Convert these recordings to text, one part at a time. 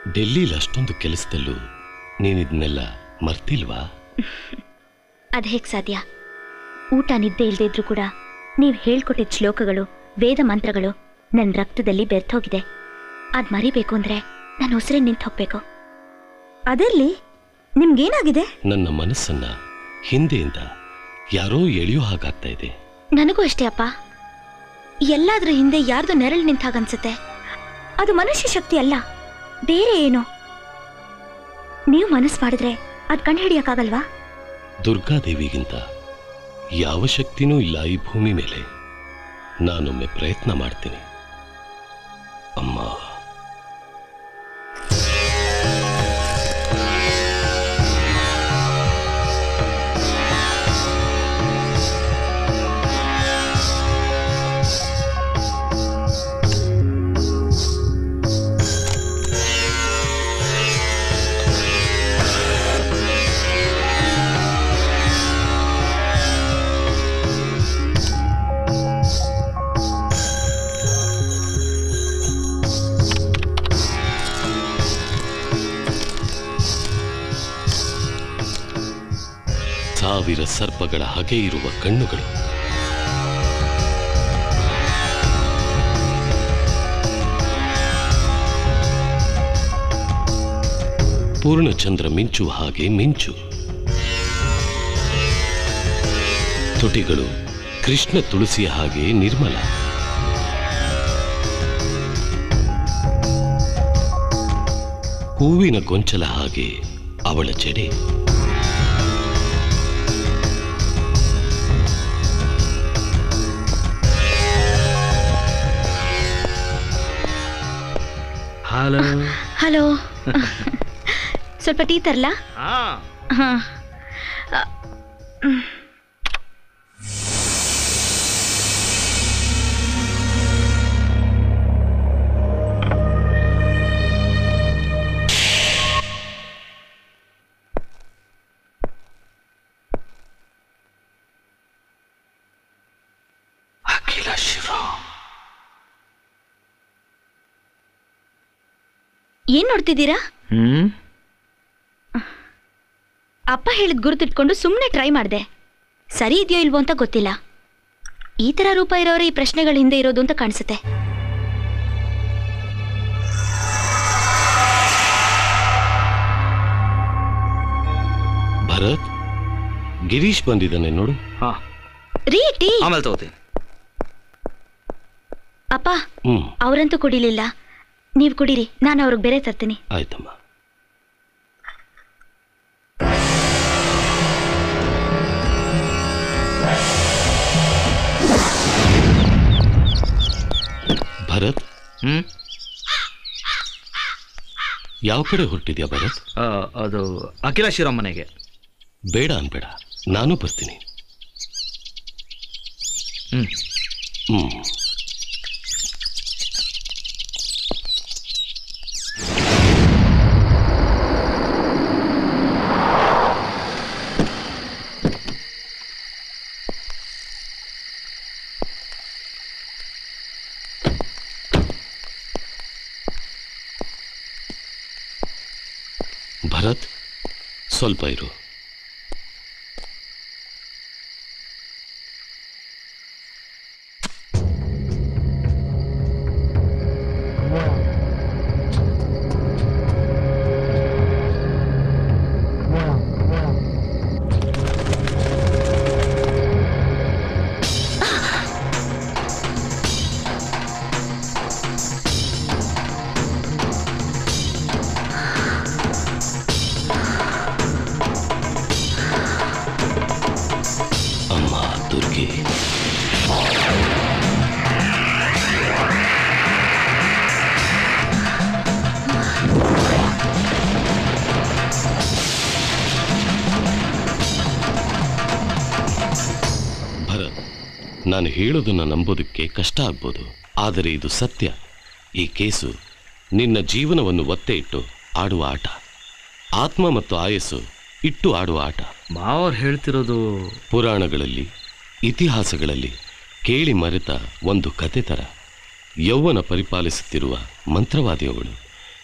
ಡೆಲ್ಲಿಲಿ ಅಷ್ಟೊಂದು ಕೆಲಸದಲ್ಲೂ ನೀನಿದ್ನೆಲ್ಲ ಮರ್ತಿಲ್ವಾ ಅದು ಹೇಗೆ ಸಾಧ್ಯ ಊಟ ನಿದ್ದೆ ಇಲ್ಲದೆ ಇದ್ರೂ ಕೂಡ ನೀವು ಹೇಳ್ಕೊಟ್ಟಿದ್ದ ಶ್ಲೋಕಗಳು ವೇದ ಮಂತ್ರಗಳು ನನ್ನ ರಕ್ತದಲ್ಲಿ ಬೆರ್ತೋಗಿದೆ ಅದು ಮರಿಬೇಕು ಅಂದ್ರೆ ನಾನು ಉಸಿರೇ ನಿಂತು ಹೋಗ್ಬೇಕು ಅದಿರ್ಲಿ ನಿಮ್ಗೇನಾಗಿದೆ ನನ್ನ ಮನಸ್ಸನ್ನ ಹಿಂದೆಯಿಂದ ಯಾರೋ ಎಳೆಯೋ ಹಾಗಾಗ್ತಾ ಇದೆ ನನಗೂ ಅಷ್ಟೇ ಅಪ್ಪ ಎಲ್ಲಾದ್ರ ಹಿಂದೆ ಯಾರ್ದು ನೆರಳು ನಿಂತಾಗ ಅನ್ಸುತ್ತೆ ಅದು ಮನುಷ್ಯ ಶಕ್ತಿ ಅಲ್ಲ ಬೇರೆ ಏನು ನೀವು ಮನಸ್ಸು ಮಾಡಿದ್ರೆ ಅದು ಕಂಡು ಹಿಡಿಯಕ್ಕಾಗಲ್ವಾ ದುರ್ಗಾದೇವಿಗಿಂತ ಯಾವ ಶಕ್ತಿನೂ ಇಲ್ಲ ಈ ಭೂಮಿ ಮೇಲೆ ನಾನೊಮ್ಮೆ ಪ್ರಯತ್ನ ಮಾಡ್ತೀನಿ ಅಮ್ಮ ಸಾವಿರ ಸರ್ಪಗಳ ಹಗೆ ಇರುವ ಕಣ್ಣುಗಳು ಪೂರ್ಣಚಂದ್ರ ಮಿಂಚು ಹಾಗೆ ಮಿಂಚು ತುಟಿಗಳು ಕೃಷ್ಣ ತುಳಸಿಯ ಹಾಗೆ ನಿರ್ಮಲ ಹೂವಿನ ಗೊಂಚಲ ಹಾಗೆ ಅವಳ ಜಡೆ ಹಲೋ ಹಲೋ ಸ್ವಲ್ಪ ಟೀ ತರಲಾ ಹಾ ಅಖಿಲ ಶಿವ ಏನ್ ನೋಡ್ತಿದ್ದೀರಾ ಹ್ಮ್ ಅಪ್ಪ ಹೇಳಿದ ಗುರುತಿಟ್ಕೊಂಡು ಸುಮ್ಮನೆ ಟ್ರೈ ಮಾಡಿದೆ ಸರಿ ಇದೆಯೋ ಇಲ್ವೋ ಅಂತ ಗೊತ್ತಿಲ್ಲ ಈ ತರ ರೂಪ ಇರೋರೇ ಈ ಪ್ರಶ್ನೆಗಳ ಹಿಂದೆ ಇರೋದು ಅಂತ ಕಾಣಿಸುತ್ತೆ ಭರತ್ ಗಿರೀಶ್ ಬಂದಿದ್ದಾನೆ ನೋಡು ಹಾ ರೀ ಟೀ ಆಮೇಲೆ ತಗೋತೀನಿ ಅಪ್ಪ ಹ್ಮ್ ಅವರಂತೂ ಕುಡಿಲಿಲ್ಲ ನೀವು ಕುಡೀರಿ ನಾನು ಅವ್ರಿಗೆ ಬೇರೆ ತರ್ತೀನಿ ಆಯ್ತಮ್ಮ ಭರತ್ ಹ್ಮ್ ಯಾವ ಕಡೆ ಹೊರಟಿದ್ಯಾ ಭರತ್ ಆ, ಅದು ಅಖಿಲ ಶಿವರಾಮ್ ಮನೆಗೆ ಬೇಡ ಅನ್ಬೇಡ ನಾನು ಬರ್ತೀನಿ ಹ್ಮ್ ಹ್ಮ್ ಭರತ್ ಸ್ವಲ್ಪ ಇರು ಅಮ್ಮ ದುರ್ಗೆ ಭರತ್ ನಾನು ಹೇಳೋದನ್ನ ನಂಬೋದಕ್ಕೆ ಕಷ್ಟ ಆಗ್ಬೋದು ಆದರೆ ಇದು ಸತ್ಯ ಈ ಕೇಸು ನಿನ್ನ ಜೀವನವನ್ನು ಒತ್ತೆ ಇಟ್ಟು ಆಡುವ ಆಟ ಆತ್ಮ ಮತ್ತು ಆಯಸ್ಸು ಇಟ್ಟು ಆಡುವ ಆಟ ಮಾವವ್ರು ಹೇಳ್ತಿರೋದು ಪುರಾಣಗಳಲ್ಲಿ ಇತಿಹಾಸಗಳಲ್ಲಿ ಕೇಳಿ ಮರೆತ ಒಂದು ಕತೆ ಥರ ಯೌವನ ಪರಿಪಾಲಿಸುತ್ತಿರುವ ಮಂತ್ರವಾದಿಯವಳು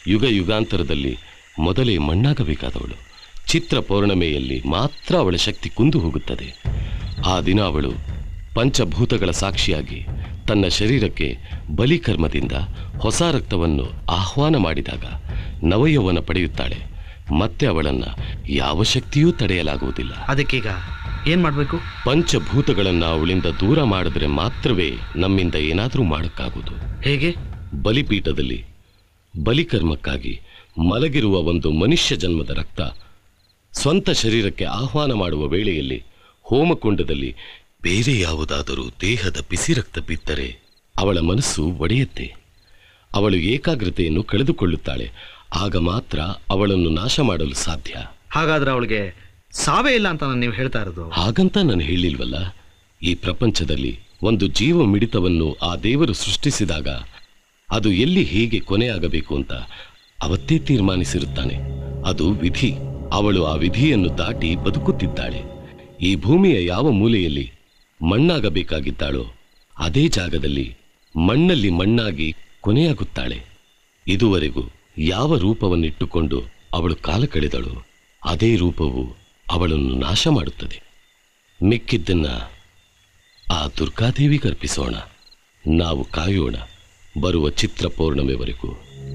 ಯುಗ ಯುಗಾಂತರದಲ್ಲಿ ಮೊದಲೇ ಮಣ್ಣಾಗಬೇಕಾದವಳು ಚಿತ್ರ ಪೌರ್ಣಮೆಯಲ್ಲಿ ಮಾತ್ರ ಅವಳ ಶಕ್ತಿ ಕುಂದು ಹೋಗುತ್ತದೆ ಆ ದಿನ ಅವಳು ಪಂಚಭೂತಗಳ ಸಾಕ್ಷಿಯಾಗಿ ತನ್ನ ಶರೀರಕ್ಕೆ ಬಲಿಕರ್ಮದಿಂದ ಹೊಸ ರಕ್ತವನ್ನು ಆಹ್ವಾನ ಮಾಡಿದಾಗ ನವಯೌವನ ಪಡೆಯುತ್ತಾಳೆ ಮತ್ತೆ ಅವಳನ್ನ ಯಾವ ಶಕ್ತಿಯೂ ತಡೆಯಲಾಗುವುದಿಲ್ಲ ಅದಕ್ಕೀಗ ಏನ್ ಮಾಡ್ಬೇಕು ಪಂಚಭೂತಗಳನ್ನ ಅವಳಿಂದ ದೂರ ಮಾಡಿದ್ರೆ ಮಾತ್ರವೇ ನಮ್ಮಿಂದ ಏನಾದರೂ ಮಾಡೋಕ್ಕಾಗುವುದು ಹೇಗೆ ಬಲಿಪೀಠದಲ್ಲಿ ಬಲಿಕರ್ಮಕ್ಕಾಗಿ ಮಲಗಿರುವ ಒಂದು ಮನುಷ್ಯ ಜನ್ಮದ ರಕ್ತ ಸ್ವಂತ ಶರೀರಕ್ಕೆ ಆಹ್ವಾನ ಮಾಡುವ ವೇಳೆಯಲ್ಲಿ ಹೋಮಕುಂಡದಲ್ಲಿ ಬೇರೆ ಯಾವುದಾದರೂ ದೇಹದ ಬಿಸಿ ರಕ್ತ ಬಿದ್ದರೆ ಅವಳ ಮನಸ್ಸು ಒಡೆಯುತ್ತೆ ಅವಳು ಏಕಾಗ್ರತೆಯನ್ನು ಕಳೆದುಕೊಳ್ಳುತ್ತಾಳೆ ಆಗ ಮಾತ್ರ ಅವಳನ್ನು ನಾಶ ಮಾಡಲು ಸಾಧ್ಯ ಹಾಗಾದ್ರೆ ಅವಳಿಗೆ ಸಾವೇ ಇಲ್ಲ ಅಂತ ನೀವು ಹೇಳ್ತಾ ಇರೋದು ಹಾಗಂತ ನಾನು ಹೇಳಿಲ್ವಲ್ಲ ಈ ಪ್ರಪಂಚದಲ್ಲಿ ಒಂದು ಜೀವ ಮಿಡಿತವನ್ನು ಆ ದೇವರು ಸೃಷ್ಟಿಸಿದಾಗ ಅದು ಎಲ್ಲಿ ಹೇಗೆ ಕೊನೆಯಾಗಬೇಕು ಅಂತ ಅವತ್ತೇ ತೀರ್ಮಾನಿಸಿರುತ್ತಾನೆ ಅದು ವಿಧಿ ಅವಳು ಆ ವಿಧಿಯನ್ನು ದಾಟಿ ಬದುಕುತ್ತಿದ್ದಾಳೆ ಈ ಭೂಮಿಯ ಯಾವ ಮೂಲೆಯಲ್ಲಿ ಮಣ್ಣಾಗಬೇಕಾಗಿದ್ದಾಳೋ ಅದೇ ಜಾಗದಲ್ಲಿ ಮಣ್ಣಲ್ಲಿ ಮಣ್ಣಾಗಿ ಕೊನೆಯಾಗುತ್ತಾಳೆ ಇದುವರೆಗೂ ಯಾವ ರೂಪವನ್ನಿಟ್ಟುಕೊಂಡು ಅವಳು ಕಾಲ ಕಳೆದಳು ಅದೇ ರೂಪವು ಅವಳನ್ನು ನಾಶ ಮಾಡುತ್ತದೆ ಮಿಕ್ಕಿದ್ದನ್ನ ಆ ದುರ್ಗಾದೇವಿಗೆ ಅರ್ಪಿಸೋಣ ನಾವು ಕಾಯೋಣ ಬರುವ ಚಿತ್ರ ಪೌರ್ಣಮೆವರೆಗೂ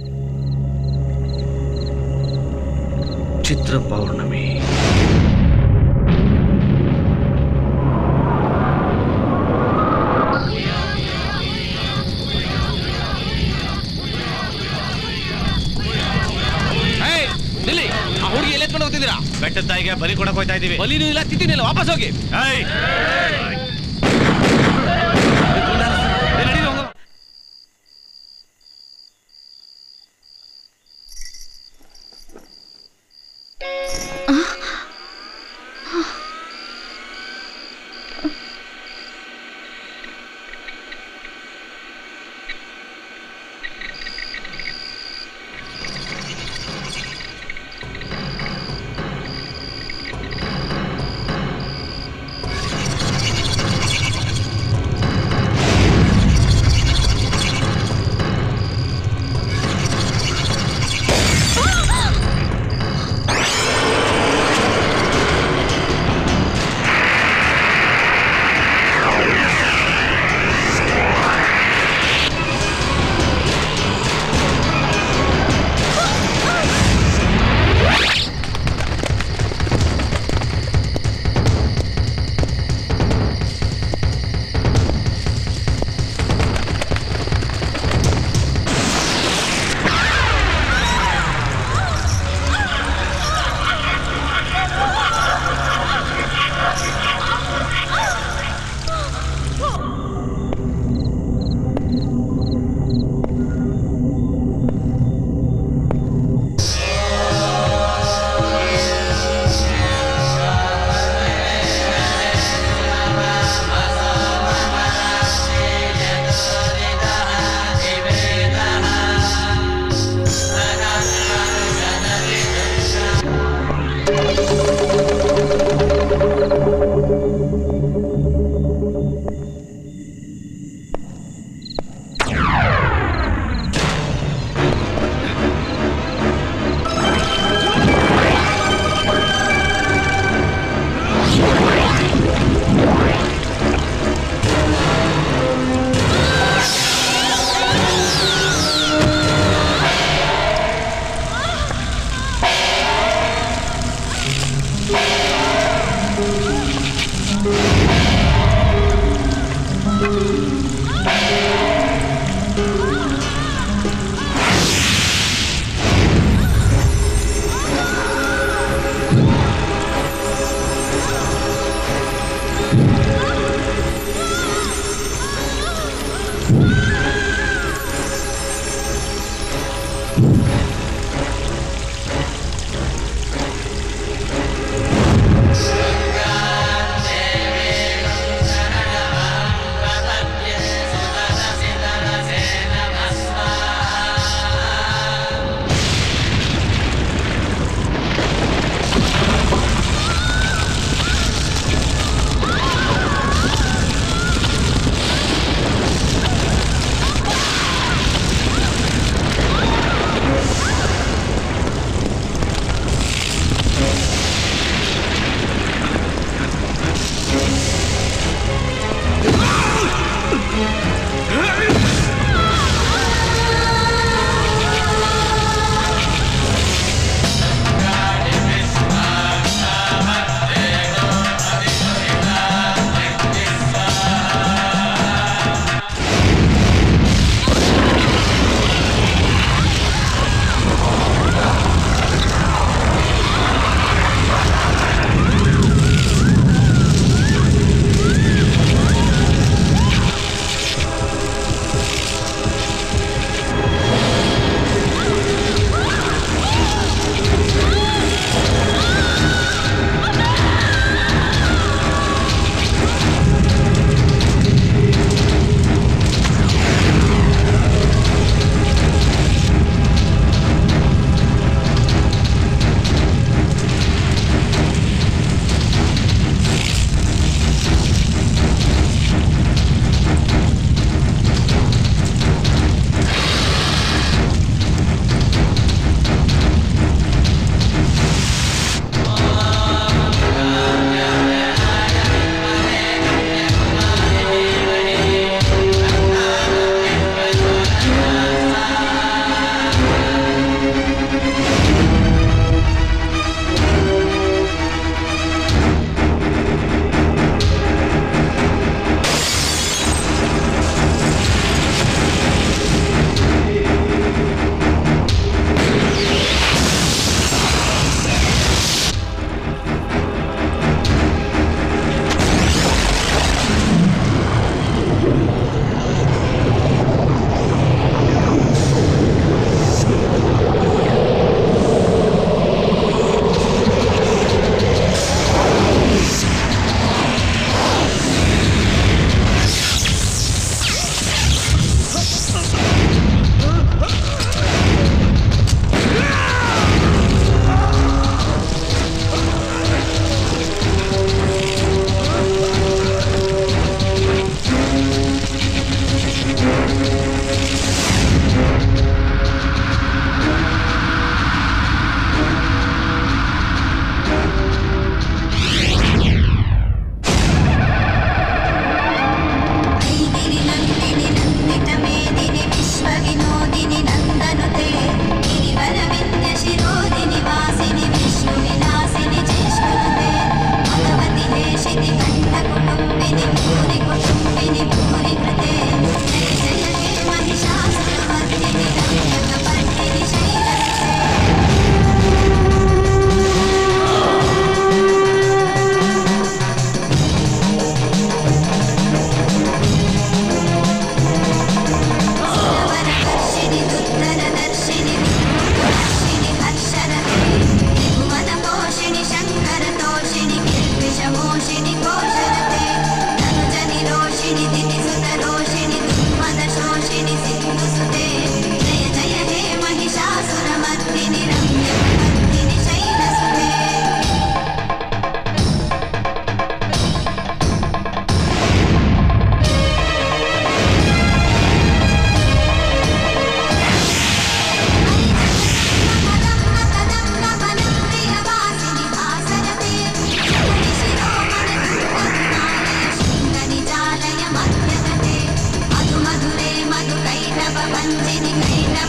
ಚಿತ್ರ ಪೌರ್ಣಮಿ ನಿಲ್ಲಿ ಆ ಹುಡುಗಿ ಎಲ್ಲ ಎತ್ಕೊಂಡು ಹೋಗ್ತಿದ್ದೀರಾ ಬೆಟ್ಟದ ತಾಯಿಗೆ ಬಲಿ ಕೊಡಕ್ ಹೋಯ್ತಾ ಇದೀವಿ ಬಲಿನೂ ಇಲ್ಲ ತಿತ್ತಿನಿಲ್ಲ ವಾಪಸ್ ಹೋಗಿ ಏಯ್! ಏ, ನಡೀರಿ ಹೋಗೋಣ.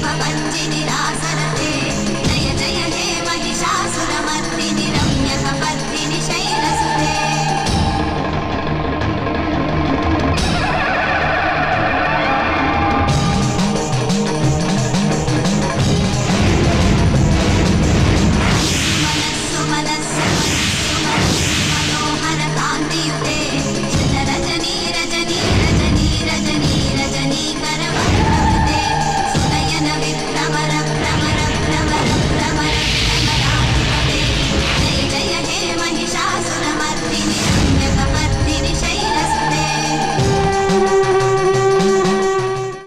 ಶಿವ ಪಂಜಿನಿರಾಸನ